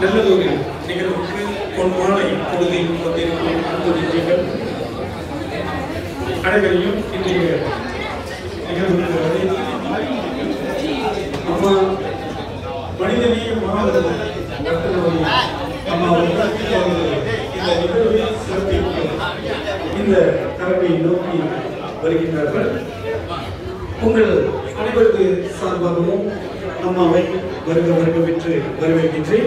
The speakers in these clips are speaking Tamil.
நல்லதொரு நிகழ்வுக்கு பொன்மாலை பொழுதில் வந்திருக்கும் அன்பு நெஞ்சங்கள் அனைவரையும் இன்றைய நிகழ்வுக்கு வரவேற்று அம்மா மனிதநேய மாணவர் ரத்னவதி அம்மா அவர்கள் இந்த நிகழ்வை சிறப்பிக்கும் இந்த தரப்பை நோக்கி வருகின்றார்கள் உங்கள் அனைவரது சார்பாகவும் அம்மாவை வருக வருக பெற்று வரவேற்கின்றேன்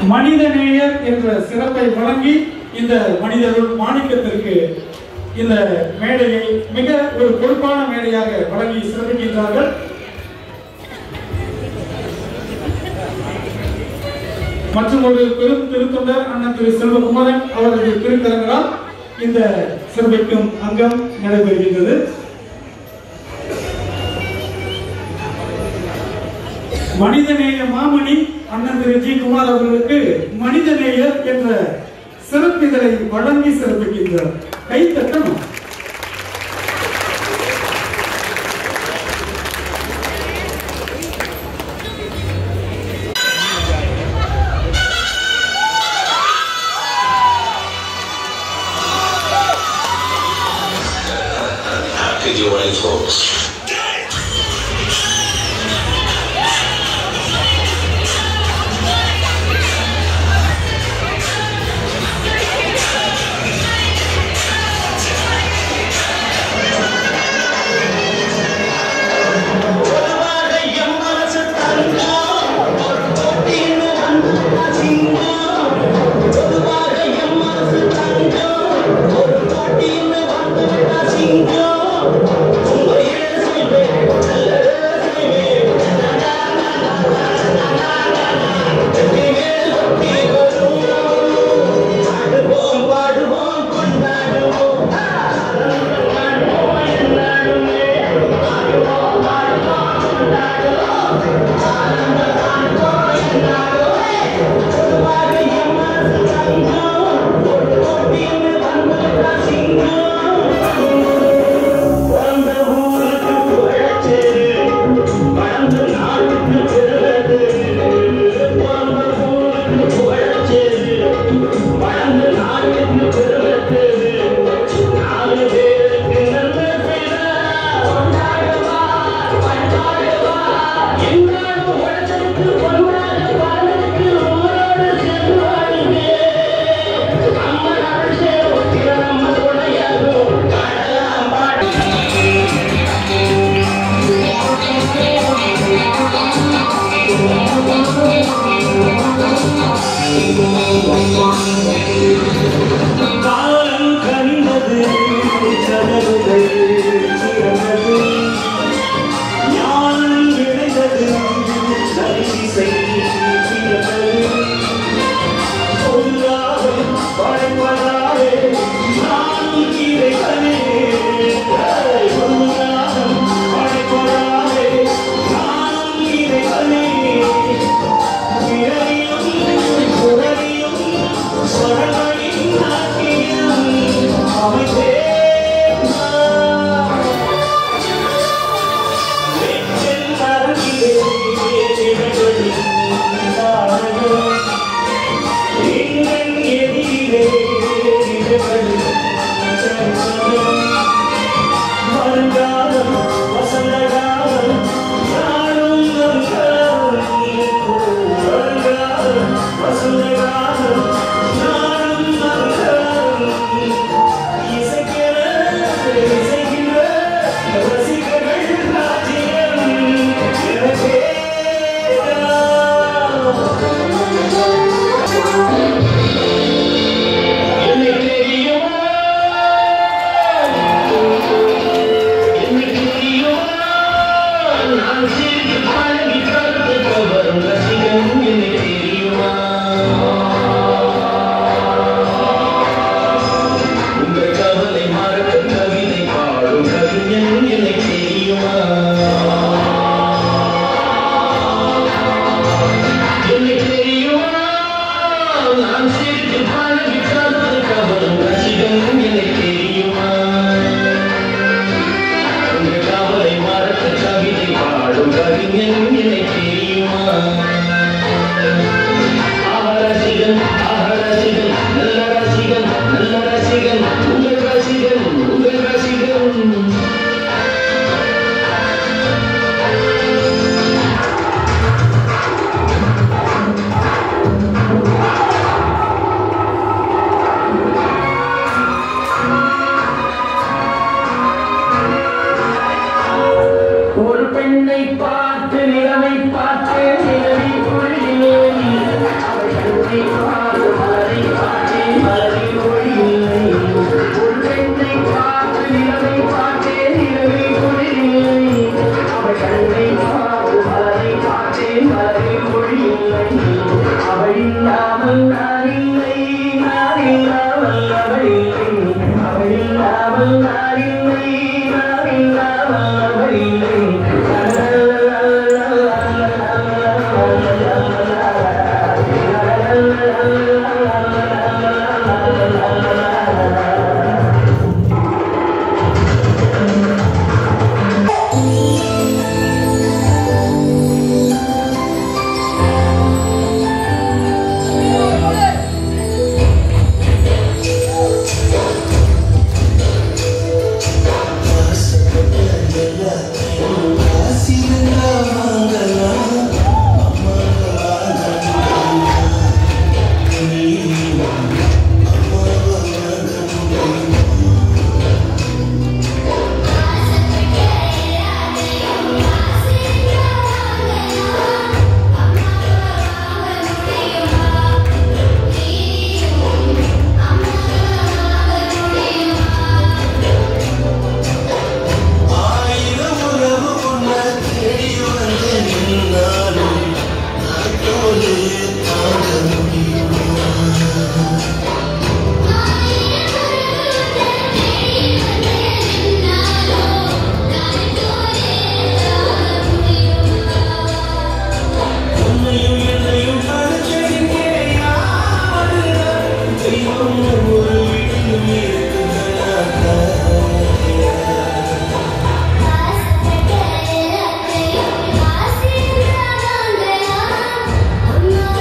மனிதநேயர் என்ற சிறப்பை வழங்கி இந்த மனிதர்கள் மாணிக்கத்திற்கு இந்த மேடையை மிக ஒரு பொறுப்பான மேடையாக வழங்கி சிறப்பிக்கின்றார்கள் மற்றும் ஒரு பெரும் திருத்தொண்டர் அண்ணன் திரு செல்வகுமாரன் அவரது திருக்கரங்களால் இந்த சிறப்பிக்கும் அங்கம் நடைபெறுகின்றது மனிதநேய மாமணி அண்ணன் திரு ஜி குமார் அவர்களுக்கு மனிதநேயர் என்ற சிறப்பிதழை வழங்கி சிறப்பிக்கின்றார் கை தட்டணும் Happy Diwali, folks. சிங்கம் அம்மா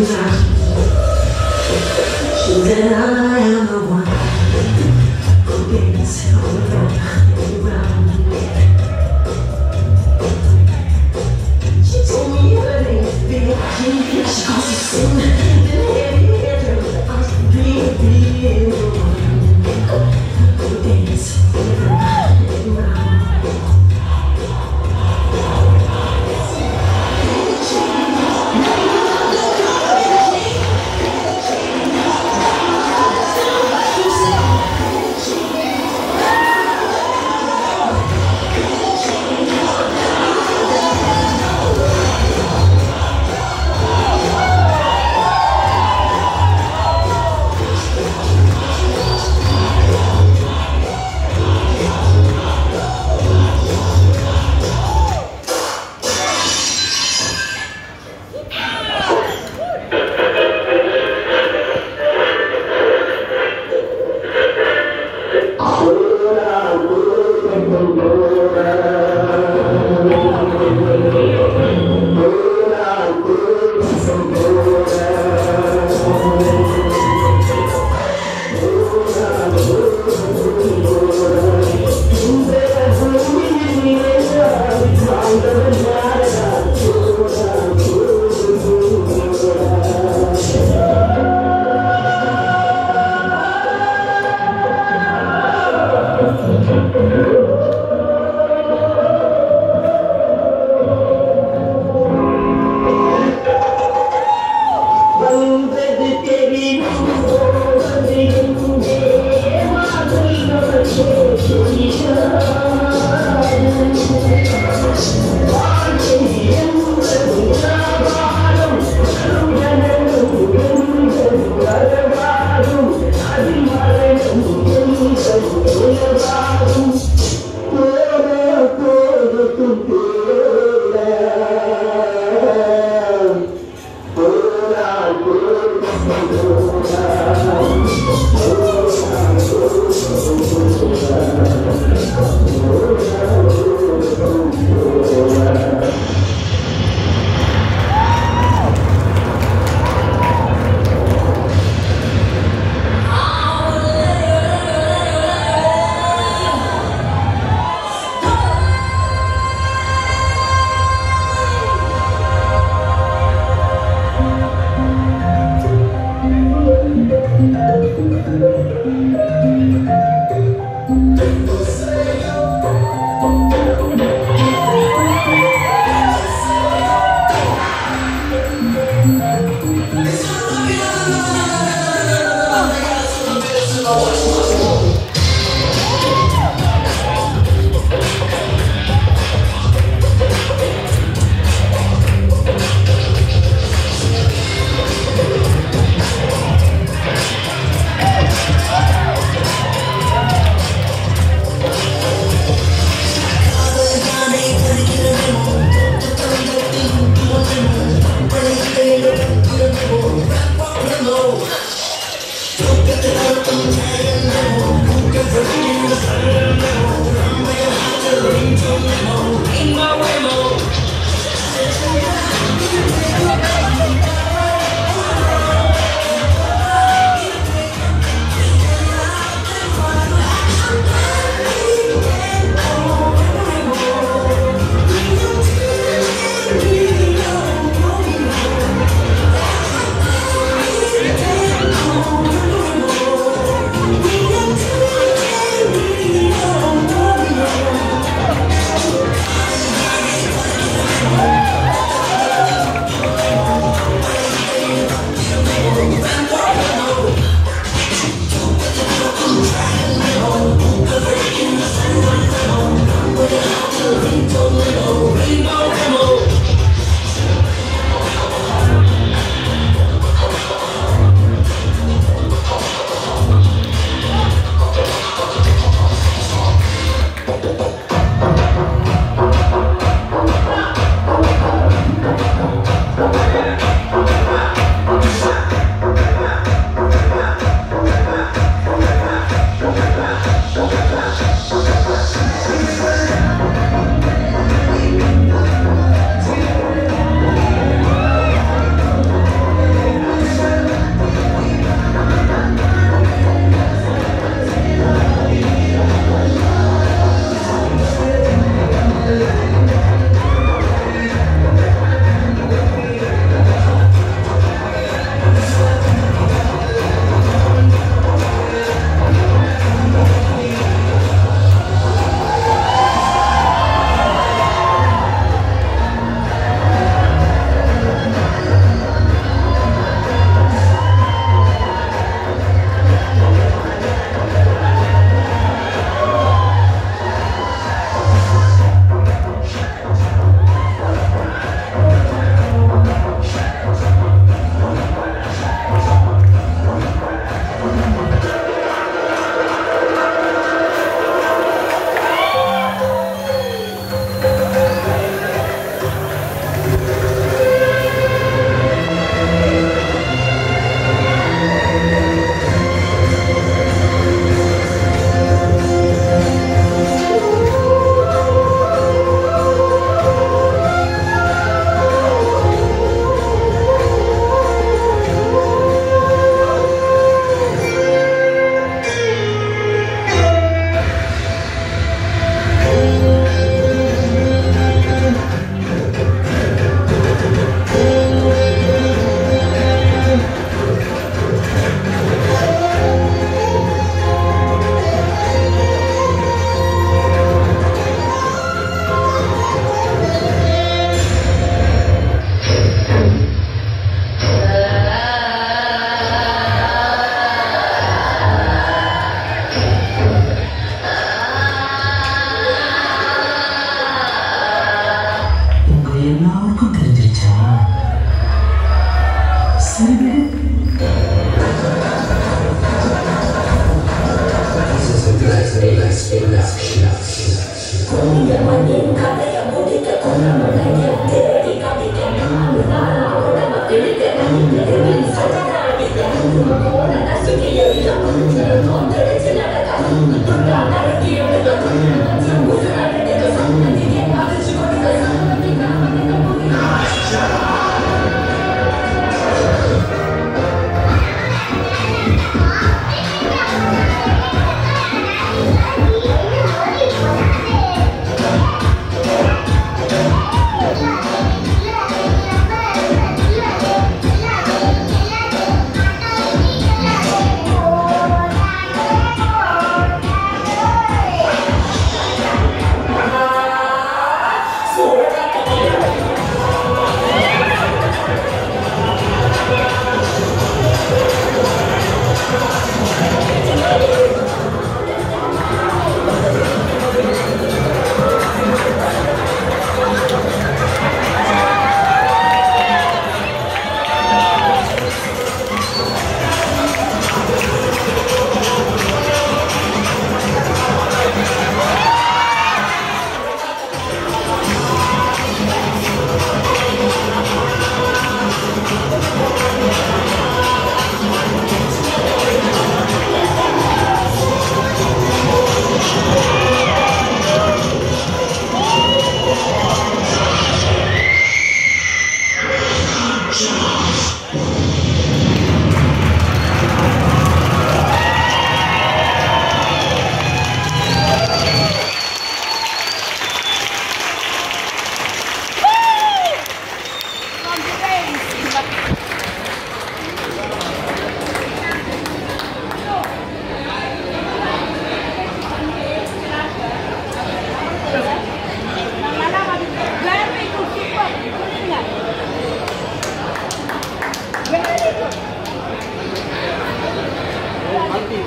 Then I am the one who gets around. She told me her name is Billie Jean. She calls me soon. Then heavy hitter. I was being, being the one who gets around. வந்தது தெரியும் போவது எங்கே மாதவிகளே வாழ்க்கை என்பது வியாபாரம் ஜனனம் என்பது வரவாறும் அதிமரணம் என்பது உலகாகும் போத போதத்தும் தேட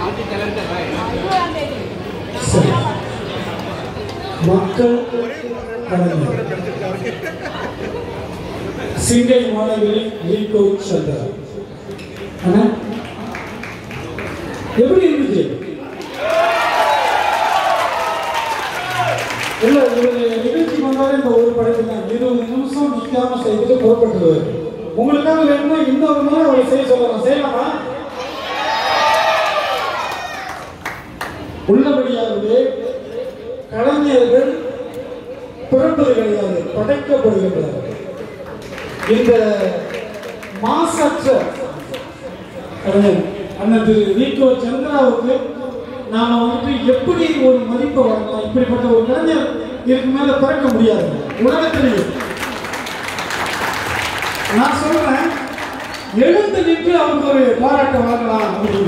சரி மக்கள் கலைஞர் சிங்கை மாணவி ரீகோ சந்தா அண்ணா எப்படி இருந்துச்சு இல்ல இவரு நிகழ்ச்சி வந்தாலே இந்த ஒரு படைப்பு தான் இருபது நிமிஷம் நிக்காம செய்துட்டு புறப்பட்டுருவாரு உங்களுக்காக வேணும்னா இன்னொரு முறை அவரை செய்ய சொல்லலாம் செய்யலாமா உள்ளபடியாகவே கலைஞர்கள் பிறப்பது கிடையாது படைக்கப்படுகின்றனர் இந்த மாசற்ற கலைஞர் அண்ணன் திரு வீக்கோ சந்திராவுக்கு நாம வந்துட்டு எப்படி ஒரு மதிப்பை வழங்கலாம் இப்படிப்பட்ட ஒரு கலைஞர் இதுக்கு மேல பிறக்க முடியாது உலகத்திலேயே நான் சொல்றேன் எழுந்து நின்று அவருக்கு ஒரு பாராட்ட வழங்கலாம் அப்படின்னு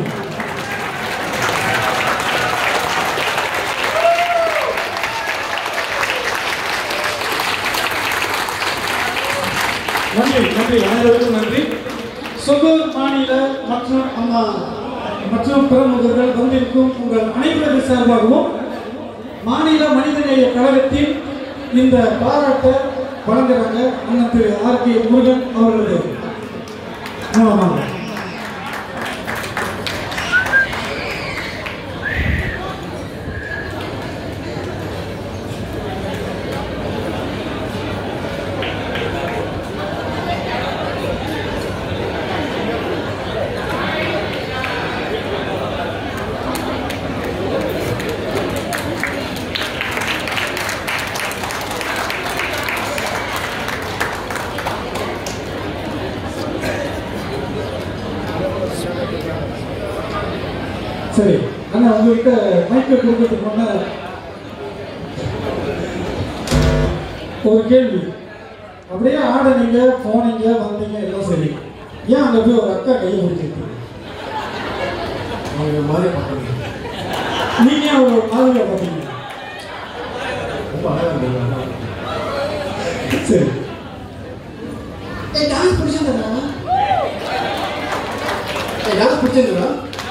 நன்றி நன்றி அனைவருக்கும் நன்றி சொகூர் மாநில மற்றும் அம்மா மற்றும் பிரமுகர்கள் வந்திருக்கும் உங்கள் அனைவரது சார்பாகவும் மாநில மனிதநேய கழகத்தின் இந்த பாராட்டை வழங்குறாங்க அண்ணன் திரு ஆர் கே முருகன் அவர்களது மூலமாக சரி அண்ணா உங்ககிட்ட மைக்கை கொடுக்கறதுக்கு முன்ன ஒரு கேள்வி அப்படியே ஆடுனீங்க போனீங்க வந்தீங்க எல்லாம் சரி ஏன் அங்க போய் ஒரு அக்கா கையை பிடிச்சிருக்கீங்க அவங்க மாதிரி பண்ணுறீங்க நீங்க ஏன் ஒரு மாதிரியா பார்த்தீங்க ரொம்ப அழகாக இருந்தது சரி ஏய் டான்ஸ் பிடிச்சிருந்தா ஏய் டான்ஸ் பிடிச்சிருந்தா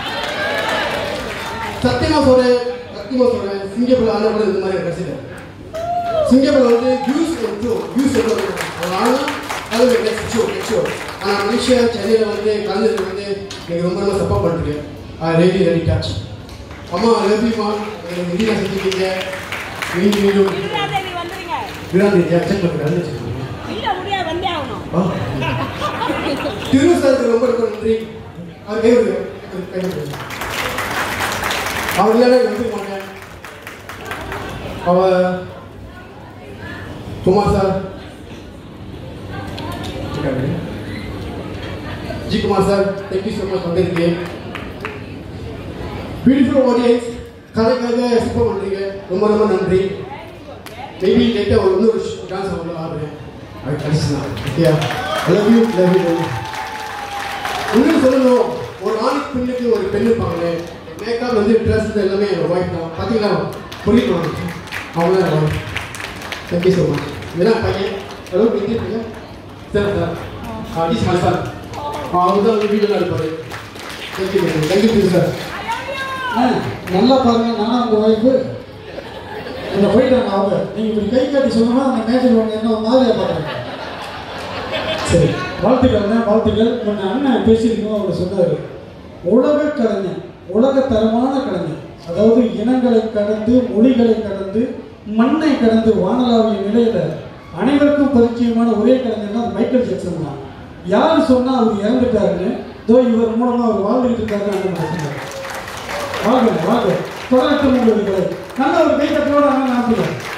சத்தியமா சொல்றேன் சத்தியமா சொல்றேன் சிங்கப்பூர் ஆனா கூட இந்த மாதிரி கடைசியில் சிங்கப்பூர் வந்து வியூஸ் ஷோ வியூஸ் எவ்வளோ ஆனால் அது நெக்ஸ்ட் ஷோ நெக்ஸ்ட் ஷோ ஆனால் மலேசியா சென்னையில் வந்து கலந்துருக்கு வந்து நீங்கள் ரொம்ப ரொம்ப சப்போர்ட் பண்ணுறீங்க ஐ ரெடி ரெடி டச் அம்மா லவ்யூமா எனக்கு இந்தியா செஞ்சுட்டீங்க மீண்டும் மீண்டும் வீராதேவி வந்துருங்க விராந்தி செக் பண்ணுறேன் வச்சுக்கோங்க இல்ல முடியாது வந்தே ஆகணும் திரு சாருக்கு ரொம்ப ரொம்ப நன்றி அவர் கை விடுங்க கை விடுங்க அவர் இல்லைன்னா எழுத மாட்டேன் அவ Kumar sir ji Kumar sir thank you so much வந்திருக்கீங்க பியூட்டிஃபுல் ஆடியன்ஸ் கதைக்காக சப்போர்ட் பண்ணுறீங்க ரொம்ப ரொம்ப நன்றி மேபி லேட்டாக ஒரு இன்னொரு டான்ஸ் அவ்வளோ ஆடுறேன் அது கடைசி தான் okay love you love you இன்னும் சொல்லணும் ஒரு ஆணுக்கு பெண்ணுக்கு ஒரு பெண் இருப்பாங்களே மேக்கப் வந்து ட்ரெஸ் எல்லாமே என்னோட ஒய்ஃப் தான் பார்த்தீங்களா புரியுமா அவங்க தான் ஒய்ஃப் தேங்க்யூ ஸோ மச் இதெல்லாம் பையன் ஹலோ எப்படி பையன் சார் சார் டி ஸ்மால் சார் அவர் தான் வந்து வீடியோலாம் இருப்பார் தேங்க்யூ தேங்க்யூ சார் ஆ, நல்லா பாருங்க நானும் உங்க ஒய்ஃபு இந்த போயிட்டாங்க அவங்க நீங்க இப்படி கை காட்டி சொன்னா அந்த மேட்சில் ஒன்று என்ன ஒரு மாதிரியா பாருங்க சரி வாழ்த்துக்கள் தான் வாழ்த்துக்கள் முன்ன அண்ணன் பேசியிருக்கோம் அவர் சொன்னார் உலக கலைஞர் உலக தரமான கலைஞர் அதாவது இனங்களை கடந்து மொழிகளை கடந்து மண்ணை கடந்து வானலாவிய நிலையில அனைவருக்கும் பரிச்சயமான ஒரே கலைஞர்னா அது மைக்கேல் ஜாக்சன் தான் யார் சொன்னா அவர் இறந்துட்டாருன்னு இதோ இவர் மூலமா அவர் வாழ்ந்துகிட்டு இருக்காருன்னு அண்ணன் சொன்னார் வாங்க வாங்க தொடரட்டும் உங்களுக்கு நல்ல ஒரு கை தட்டோட அண்ணன் நாட்டுங்க